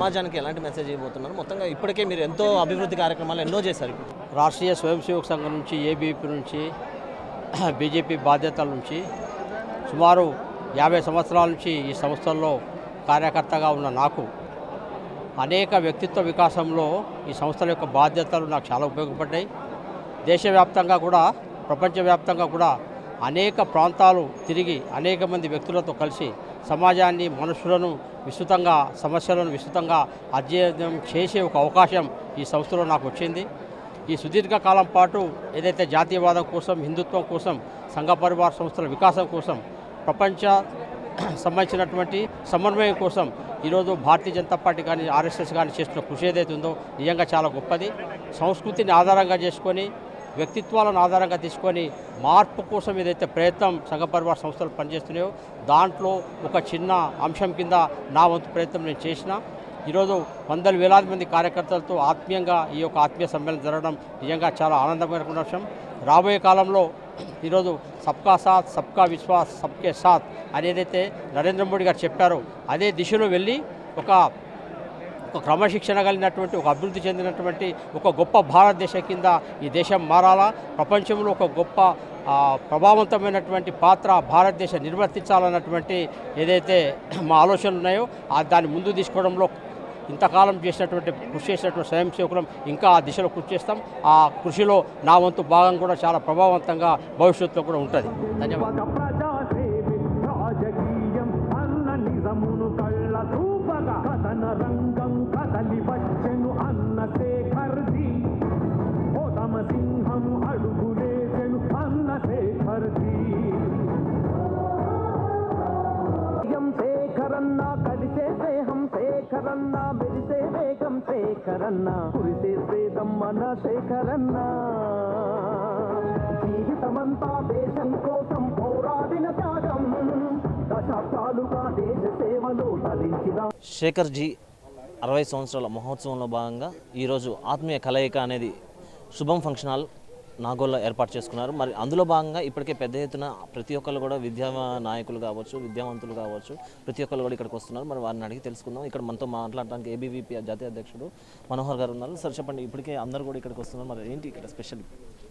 సమాజానికి ఎలాంటి మెసేజ్ ఇవ్వబోతున్నారు మొత్తంగా ఇప్పటికే మీరు ఎంతో అభివృద్ధి కార్యక్రమాలు ఎన్నో చేశారు ఇప్పుడు రాష్ట్రీయ స్వయం సేవక సంఘం నుంచి ఏబీపీ నుంచి బీజేపీ బాధ్యతల నుంచి సుమారు యాభై సంవత్సరాల నుంచి ఈ సంస్థల్లో కార్యకర్తగా ఉన్న నాకు అనేక వ్యక్తిత్వ వికాసంలో ఈ సంస్థల యొక్క బాధ్యతలు నాకు చాలా ఉపయోగపడ్డాయి దేశవ్యాప్తంగా కూడా ప్రపంచవ్యాప్తంగా కూడా అనేక ప్రాంతాలు తిరిగి అనేక మంది వ్యక్తులతో కలిసి సమాజాన్ని మనుషులను విస్తృతంగా సమస్యలను విస్తృతంగా అధ్యయనం చేసే ఒక అవకాశం ఈ సంస్థలో నాకు వచ్చింది ఈ సుదీర్ఘ కాలం పాటు ఏదైతే జాతీయవాదం కోసం హిందుత్వం కోసం సంఘ పరివార సంస్థల వికాసం కోసం ప్రపంచ సంబంధించినటువంటి సమన్వయం కోసం ఈరోజు భారతీయ జనతా పార్టీ కానీ ఆర్ఎస్ఎస్ కానీ చేస్తున్న కృషి ఏదైతే ఉందో నిజంగా చాలా గొప్పది సంస్కృతిని ఆధారంగా చేసుకొని వ్యక్తిత్వాలను ఆధారంగా తీసుకొని మార్పు కోసం ఏదైతే ప్రయత్నం సంఘ పరివార సంస్థలు పనిచేస్తున్నాయో దాంట్లో ఒక చిన్న అంశం కింద నా వంతు ప్రయత్నం నేను చేసిన ఈరోజు వందల వేలాది మంది కార్యకర్తలతో ఆత్మీయంగా ఈ యొక్క ఆత్మీయ సమ్మేళనం జరగడం నిజంగా చాలా ఆనందకరమైన విషయం రాబోయే కాలంలో ఈరోజు సబ్కా సాత్ సబ్కా విశ్వాస్ సబ్కే సాత్ అని ఏదైతే నరేంద్ర మోడీ గారు చెప్పారో అదే దిశలో వెళ్ళి ఒక ఒక క్రమశిక్షణ కలిగినటువంటి ఒక అభివృద్ధి చెందినటువంటి ఒక గొప్ప భారతదేశం కింద ఈ దేశం మారాలా ప్రపంచంలో ఒక గొప్ప ఆ, ప్రభావవంతమైనటువంటి పాత్ర భారతదేశం నిర్వర్తించాలన్నటువంటి ఏదైతే మా ఆలోచనలు ఉన్నాయో ఆ దాన్ని ముందు తీసుకోవడంలో ఇంతకాలం చేసినటువంటి కృషి చేసినటువంటి స్వయం సేవకులం ఇంకా ఆ దిశలో కృషి చేస్తాం ఆ కృషిలో నా వంతు భాగం కూడా చాలా ప్రభావవంతంగా భవిష్యత్తులో కూడా ఉంటుంది ధన్యవాదాలు ఒక ప్రజాసేవి రాజకీయం అన్న నిజమును కళ్ళ చూపగా కథన రంగం కదలి వచ్చెను అన్న శేఖర్జీ ఓతమ సింహం అడుగులేసెను అన్న శేఖర్జీ యం శేఖరన్న కలిసే స్నేహం శేఖరన్న మెరిసే వేగం శేఖరన్న కురిసే స్వేదం మన శేఖరన్న జీవితమంతా దేశం కోసం పోరాడిన త్యాగం దశాబ్దాలుగా దేశ సేవలో తరించిన శేఖర్ జీ అరవై సంవత్సరాల మహోత్సవంలో భాగంగా ఈరోజు ఆత్మీయ కలయిక అనేది శుభం ఫంక్షన్ హాల్ నాగోల్లో ఏర్పాటు చేసుకున్నారు మరి అందులో భాగంగా ఇప్పటికే పెద్ద ఎత్తున ప్రతి ఒక్కరు కూడా విద్యా నాయకులు కావచ్చు విద్యావంతులు కావచ్చు ప్రతి ఒక్కరు కూడా ఇక్కడికి వస్తున్నారు మరి వారిని అడిగి తెలుసుకుందాం ఇక్కడ మనతో మాట్లాడడానికి ఏబీవీపీ జాతీయ అధ్యక్షుడు మనోహర్ గారు ఉన్నారు సార్ చెప్పండి ఇప్పటికే అందరూ కూడా ఇక్కడికి వస్తున్నారు మరి ఏంటి ఇక్కడ స్పెషల్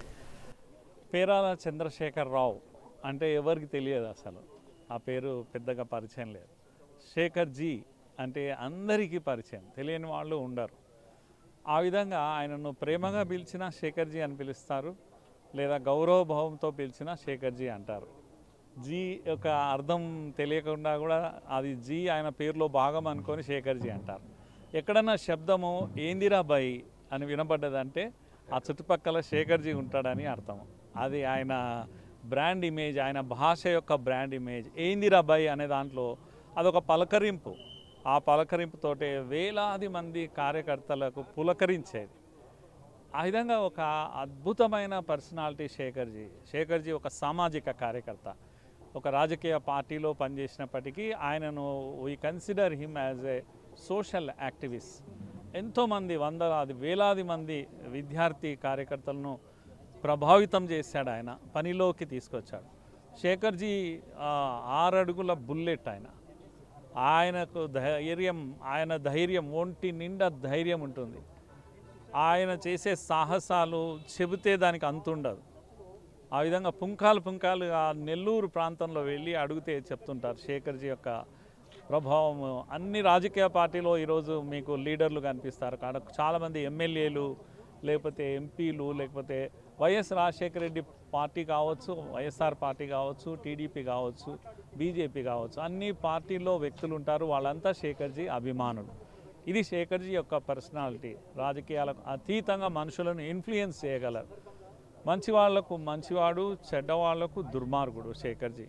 పేరాల చంద్రశేఖర్ అంటే ఎవరికి తెలియదు అసలు ఆ పేరు పెద్దగా పరిచయం లేదు శేఖర్ జీ అంటే అందరికీ పరిచయం తెలియని వాళ్ళు ఉండరు ఆ విధంగా ఆయనను ప్రేమగా పిలిచిన శేఖర్ జీ అని పిలుస్తారు లేదా గౌరవ భావంతో పిలిచిన శేఖర్ జీ అంటారు జీ యొక్క అర్థం తెలియకుండా కూడా అది జీ ఆయన పేరులో భాగం అనుకొని శేఖర్ జీ అంటారు ఎక్కడన్నా శబ్దము ఏందిరా బై అని వినపడ్డదంటే ఆ చుట్టుపక్కల శేఖర్ జీ ఉంటాడని అర్థం అది ఆయన బ్రాండ్ ఇమేజ్ ఆయన భాష యొక్క బ్రాండ్ ఇమేజ్ ఏందిరా బై అనే దాంట్లో అదొక పలకరింపు ఆ పలకరింపుతోటే వేలాది మంది కార్యకర్తలకు పులకరించేది ఆ విధంగా ఒక అద్భుతమైన పర్సనాలిటీ శేఖర్జీ శేఖర్జీ ఒక సామాజిక కార్యకర్త ఒక రాజకీయ పార్టీలో పనిచేసినప్పటికీ ఆయనను we consider him as a social activist ఎంతోమంది వందలాది వేలాది మంది విద్యార్థి కార్యకర్తలను ప్రభావితం చేశాడు ఆయన పనిలోకి తీసుకొచ్చాడు శేఖర్జీ ఆ, ఆరడుగుల బుల్లెట్ ఆయన ఆయనకు ధైర్యం ఆయన ధైర్యం ఒంటి నిండా ధైర్యం ఉంటుంది ఆయన చేసే సాహసాలు చెబితే దానికి అంతుండదు ఆ విధంగా పుంకాలు పుంకాలు ఆ నెల్లూరు ప్రాంతంలో వెళ్ళి అడిగితే చెప్తుంటారు శేఖర్జీ యొక్క ప్రభావం అన్ని రాజకీయ పార్టీలో ఈరోజు మీకు లీడర్లు కనిపిస్తారు కాడ చాలామంది ఎమ్మెల్యేలు లేకపోతే ఎంపీలు లేకపోతే వైఎస్ రాజశేఖర రెడ్డి పార్టీ కావచ్చు వైఎస్ఆర్ పార్టీ కావచ్చు టీడీపీ కావచ్చు బీజేపీ కావచ్చు అన్ని పార్టీల్లో వ్యక్తులు ఉంటారు వాళ్ళంతా శేఖర్జీ అభిమానులు ఇది శేఖర్జీ యొక్క పర్సనాలిటీ రాజకీయాలకు అతీతంగా మనుషులను ఇన్ఫ్లుయెన్స్ చేయగలరు మంచి వాళ్లకు మంచివాడు చెడ్డవాళ్లకు దుర్మార్గుడు శేఖర్జీ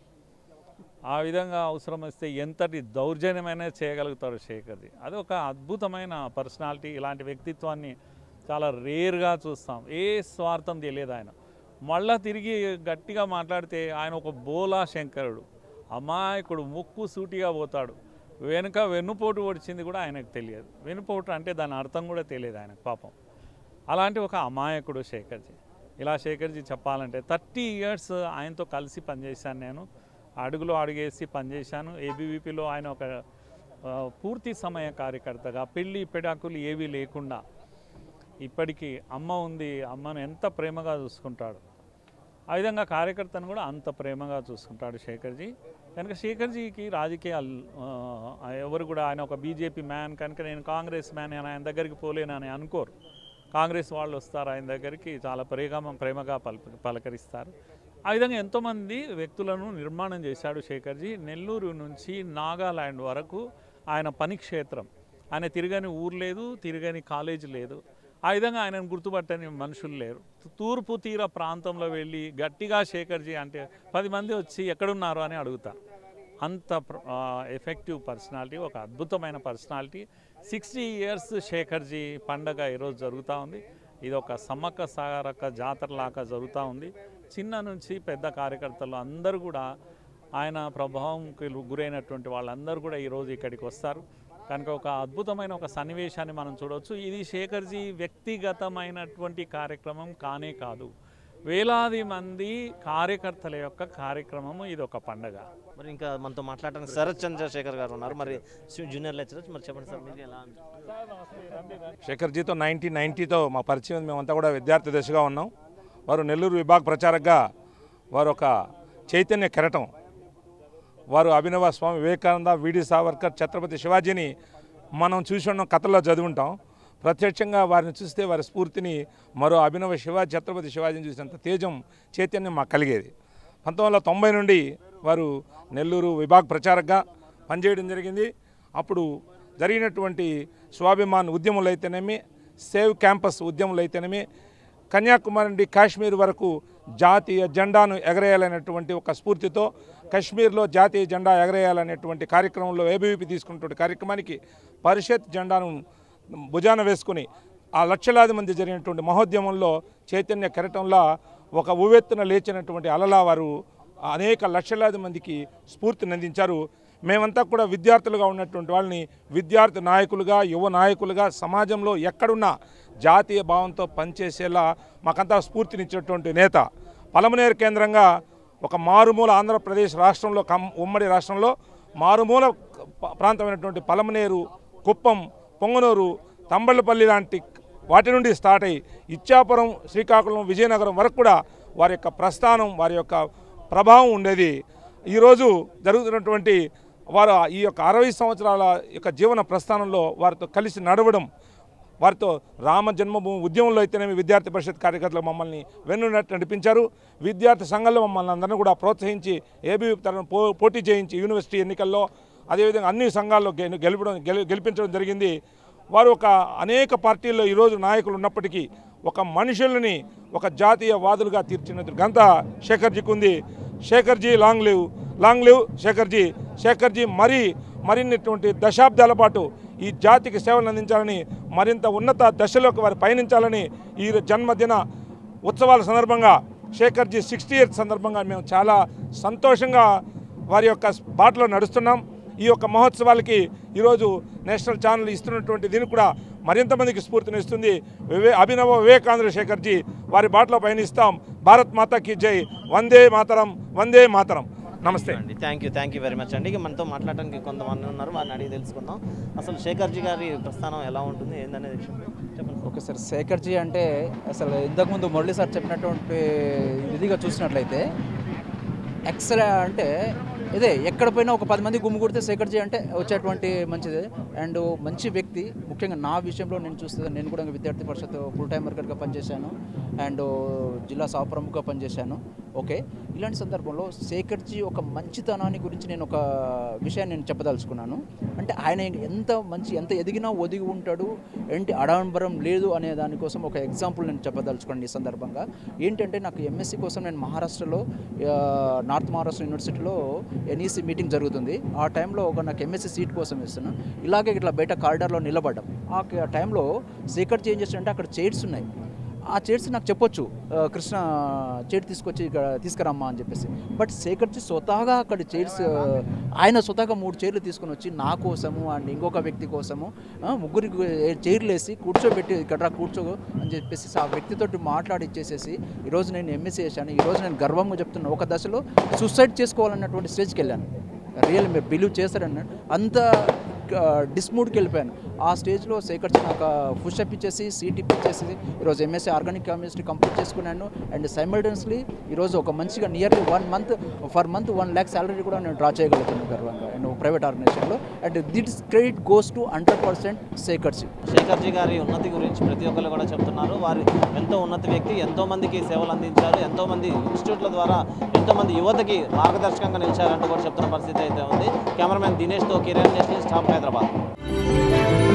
ఆ విధంగా అవసరం వస్తే ఎంతటి దౌర్జన్యమైన చేయగలుగుతాడు శేఖర్జీ అది ఒక అద్భుతమైన పర్సనాలిటీ ఇలాంటి వ్యక్తిత్వాన్ని చాలా రేర్గా చూస్తాం ఏ స్వార్థం తెలియదు ఆయన మళ్ళా తిరిగి గట్టిగా మాట్లాడితే ఆయన ఒక బోలా శంకరుడు అమాయకుడు ముక్కు సూటిగా పోతాడు వెనుక వెన్నుపోటు వచ్చింది కూడా ఆయనకు తెలియదు వెన్నుపోటు అంటే దాని అర్థం కూడా తెలియదు ఆయనకు పాపం అలాంటి ఒక అమాయకుడు శేఖర్జీ ఇలా శేఖర్జీ చెప్పాలంటే థర్టీ ఇయర్స్ ఆయనతో కలిసి పనిచేశాను నేను అడుగులో అడుగేసి పనిచేశాను ఏబీవీపీలో ఆయన ఒక ఆ, పూర్తి సమయ కార్యకర్తగా పెళ్ళి పెడాకులు ఏవీ లేకుండా ఇప్పటికీ అమ్మ ఉంది అమ్మను ఎంత ప్రేమగా చూసుకుంటాడు ఆ విధంగా కార్యకర్తను కూడా అంత ప్రేమగా చూసుకుంటాడు శేఖర్జీ కనుక శేఖర్జీకి రాజకీయాలు ఆ, ఎవరు కూడా ఆయన ఒక బీజేపీ మ్యాన్ కనుక నేను కాంగ్రెస్ మ్యాన్ అని ఆయన దగ్గరికి పోలేనని అనుకోరు కాంగ్రెస్ వాళ్ళు వస్తారు ఆయన దగ్గరికి చాలా ప్రేమ ప్రేమగా పల పలకరిస్తారు ఆ విధంగా ఎంతోమంది వ్యక్తులను నిర్మాణం చేశాడు శేఖర్జీ నెల్లూరు నుంచి నాగాల్యాండ్ వరకు ఆయన పని క్షేత్రం ఆయన తిరగని ఊరు లేదు తిరగని కాలేజ్ లేదు ఆ విధంగా ఆయనను గుర్తుపట్టని మనుషులు లేరు తూర్పు తీర ప్రాంతంలో వెళ్ళి గట్టిగా శేఖర్జీ అంటే పది మంది వచ్చి ఎక్కడున్నారు అని అడుగుతారు అంత ఎఫెక్టివ్ పర్సనాలిటీ ఒక అద్భుతమైన పర్సనాలిటీ సిక్స్టీ ఇయర్స్ శేఖర్జీ పండగ ఈరోజు జరుగుతూ ఉంది ఇది ఒక సమ్మక్క సారక్క జాతరలాగా జరుగుతూ ఉంది చిన్న నుంచి పెద్ద కార్యకర్తలు అందరూ కూడా ఆయన ప్రభావంకి గురైనటువంటి వాళ్ళందరూ కూడా ఈరోజు ఇక్కడికి వస్తారు కనుక ఒక అద్భుతమైన ఒక సన్నివేశాన్ని మనం చూడవచ్చు ఇది శేఖర్జీ వ్యక్తిగతమైనటువంటి కార్యక్రమం కానే కాదు వేలాది మంది కార్యకర్తల యొక్క కార్యక్రమము ఇది ఒక పండగ మరి ఇంకా మనతో మాట్లాడడానికి శరత్ చంద్రశేఖర్ గారు ఉన్నారు మరి జూనియర్ లెక్చరర్ మరి చెప్పండి సార్ మీరు ఎలా శేఖర్జీతో నైన్టీన్ నైంటీతో మా పరిచయం మేమంతా కూడా విద్యార్థి దశగా ఉన్నాం వారు నెల్లూరు విభాగ ప్రచారకగా వారు ఒక చైతన్య కెరటం వారు అభినవ స్వామి వివేకానంద విడి సావర్కర్ ఛత్రపతి శివాజీని మనం చూసి ఉన్నాం కథల్లో చదువుంటాం ప్రత్యక్షంగా వారిని చూస్తే వారి స్ఫూర్తిని మరో అభినవ శివాజీ ఛత్రపతి శివాజీని చూసినంత తేజం చైతన్యం మాకు కలిగేది పంతొమ్మిది వందల తొంభై నుండి వారు నెల్లూరు విభాగ ప్రచారకగా పనిచేయడం జరిగింది అప్పుడు జరిగినటువంటి స్వాభిమాన్ ఉద్యములు అయితేనేమి సేవ్ క్యాంపస్ ఉద్యములు అయితేనేమి కన్యాకుమారి నుండి కాశ్మీర్ వరకు జాతీయ జెండాను ఎగరేయాలనేటువంటి ఒక స్ఫూర్తితో కశ్మీర్లో జాతీయ జెండా ఎగరేయాలనేటువంటి కార్యక్రమంలో ఏబీవీపీ తీసుకున్నటువంటి కార్యక్రమానికి పరిషత్ జెండాను భుజాన వేసుకుని ఆ లక్షలాది మంది జరిగినటువంటి మహోద్యమంలో చైతన్య కెరటంలా ఒక ఉవ్వెత్తున లేచినటువంటి అలలా వారు అనేక లక్షలాది మందికి స్ఫూర్తిని అందించారు మేమంతా కూడా విద్యార్థులుగా ఉన్నటువంటి వాళ్ళని విద్యార్థి నాయకులుగా యువ నాయకులుగా సమాజంలో ఎక్కడున్నా జాతీయ భావంతో పనిచేసేలా మాకంతా స్ఫూర్తినిచ్చినటువంటి నేత పలమనేరు కేంద్రంగా ఒక మారుమూల ఆంధ్రప్రదేశ్ రాష్ట్రంలో కమ్ ఉమ్మడి రాష్ట్రంలో మారుమూల ప- ప్రాంతమైనటువంటి పలమనేరు కుప్పం పొంగనూరు తంబళ్ళపల్లి లాంటి వాటి నుండి స్టార్ట్ అయ్యి ఇచ్చాపురం శ్రీకాకుళం విజయనగరం వరకు కూడా వారి యొక్క ప్రస్థానం వారి యొక్క ప్రభావం ఉండేది ఈరోజు జరుగుతున్నటువంటి వారు ఈ యొక్క అరవై సంవత్సరాల యొక్క జీవన ప్రస్థానంలో వారితో కలిసి నడవడం వారితో రామ జన్మభూమి ఉద్యమంలో అయితేనేమి విద్యార్థి పరిషత్ కార్యకర్తలు మమ్మల్ని వెన్నునట్టు నడిపించారు విద్యార్థి సంఘంలో మమ్మల్ని అందరినీ కూడా ప్రోత్సహించి ఏబీ తరఫున పో పోటీ చేయించి యూనివర్సిటీ ఎన్నికల్లో అదేవిధంగా అన్ని సంఘాల్లో గె- గెలిపడం గెలి గెలిపించడం జరిగింది వారు ఒక అనేక పార్టీల్లో ఈరోజు నాయకులు ఉన్నప్పటికీ ఒక మనుషులని ఒక జాతీయ వాదులుగా తీర్చిన ఘనత శేఖర్జీకి ఉంది Shekharji long live long live Shekharji Shekharji మరీ మరిన్నిటువంటి దశాబ్దాల పాటు ఈ జాతికి సేవలు అందించాలని మరింత ఉన్నత దశలోకి వారు పయనించాలని ఈ జన్మదిన ఉత్సవాల సందర్భంగా శేఖర్జీ సిక్స్టీ ఇయర్స్ సందర్భంగా మేము చాలా సంతోషంగా వారి యొక్క బాటలో నడుస్తున్నాం ఈ యొక్క మహోత్సవాలకి ఈరోజు నేషనల్ ఛానల్ ఇస్తున్నటువంటి దీనికి కూడా మరింత మందికి స్ఫూర్తినిస్తుంది వివే అభినవ వివేకానంద శేఖర్జీ వారి బాటలో పయనిస్తాం భారత్ మాతాకి జై వందే మాతరం వందే మాతరం నమస్తే అండి thank you thank you very much అండి ఇక మనతో మాట్లాడడానికి కొంతమంది ఉన్నారు వారిని అడిగి తెలుసుకుందాం అసలు శేఖర్జీ గారి ప్రస్థానం ఎలా ఉంటుంది ఏందనేది విషయం చెప్పండి ఓకే సార్ శేఖర్జీ అంటే అసలు ఇంతకుముందు మురళి సార్ చెప్పినటువంటి ఇదిగా చూసినట్లయితే ఎక్సలే అంటే ఇదే ఎక్కడ పోయినా ఒక పది మంది గుమ్మి కొడితే శేఖర్జీ అంటే వచ్చేటువంటి మంచిది అండ్ మంచి వ్యక్తి ముఖ్యంగా నా విషయంలో నేను చూస్తే నేను కూడా విద్యార్థి పరిషత్ ఫుల్ టైం వర్కర్గా పనిచేశాను అండ్ జిల్లా సహ ప్రముఖగా పనిచేశాను ఓకే ఇలాంటి సందర్భంలో శేఖర్జీ ఒక మంచితనాన్ని గురించి నేను ఒక విషయాన్ని నేను చెప్పదలుచుకున్నాను అంటే ఆయన ఎంత మంచి ఎంత ఎదిగినా ఒదిగి ఉంటాడు ఏంటి అడాంబరం లేదు అనే దానికోసం ఒక ఎగ్జాంపుల్ నేను చెప్పదలుచుకున్నాను ఈ సందర్భంగా ఏంటంటే నాకు ఎంఎస్సి కోసం నేను మహారాష్ట్రలో ఆ, నార్త్ మహారాష్ట్ర యూనివర్సిటీలో ఎన్ఈసి మీటింగ్ జరుగుతుంది ఆ టైంలో ఒక నాకు ఎంఎస్సి సీట్ కోసం ఇస్తున్నాను ఇలాగే ఇట్లా బయట కారిడార్లో నిలబడ్డాం ఆ క- టైంలో శేఖర్జీ ఏం చేస్తాడంటే అక్కడ చైర్స్ ఉన్నాయి ఆ చైర్స్ నాకు చెప్పొచ్చు ఆ, కృష్ణ చైర్ తీసుకొచ్చి ఇక్కడ తీసుకురమ్మా అని చెప్పేసి బట్ శేఖర్జీ స్వతహాగా అక్కడ చైర్స్ ఆయన స్వతహాగా మూడు చైర్లు తీసుకొని వచ్చి నా కోసము అండ్ ఇంకొక వ్యక్తి కోసము ఆ, ముగ్గురికి చైర్లు వేసి కూర్చోబెట్టి ఇక్కడ రా కూర్చో అని చెప్పేసి ఆ వ్యక్తితోటి మాట్లాడి ఇచ్చేసేసి ఈరోజు నేను ఎంఎస్సీ చేశాను ఈరోజు నేను గర్వంగా చెప్తున్నా ఒక దశలో సూసైడ్ చేసుకోవాలన్నటువంటి స్టేజ్కి వెళ్ళాను రియల్ మీరు బిలీవ్ చేస్తారన్న అంత డిస్మూడ్కి వెళ్ళిపోయాను ఆ స్టేజ్లో శేఖర్ జీ నాకు పుష్ అప్ ఇచ్చేసి సీట్ ఇప్పించేసి ఈరోజు ఎంఎస్సీ ఆర్గానిక్ కెమిస్ట్రీ కంప్లీట్ చేసుకున్నాను అండ్ సైమల్టన్స్లీ ఈరోజు ఒక మంచిగా nearly one month for month one lakh salary కూడా నేను డ్రా చేయగలుగుతున్నాను గర్వంగా అండ్ ప్రైవేట్ ఆర్గనైజేషన్లో and this credit goes to hundred percent Shekhar ji Shekharji గారి ఉన్నతి గురించి ప్రతి ఒక్కరు కూడా చెప్తున్నారు వారు ఎంతో ఉన్నత వ్యక్తి ఎంతో మందికి సేవలు అందించారు ఎంతో మంది ఇన్స్టిట్యూట్ల ద్వారా ఎంతో మంది యువతకి మార్గదర్శకంగా నిలిచారంటూ కూడా చెప్తున్న పరిస్థితి అయితే ఉంది కెమెరామెన్ దినేష్తో కిరణ్ నేషనల్ స్టాప్ హైదరాబాద్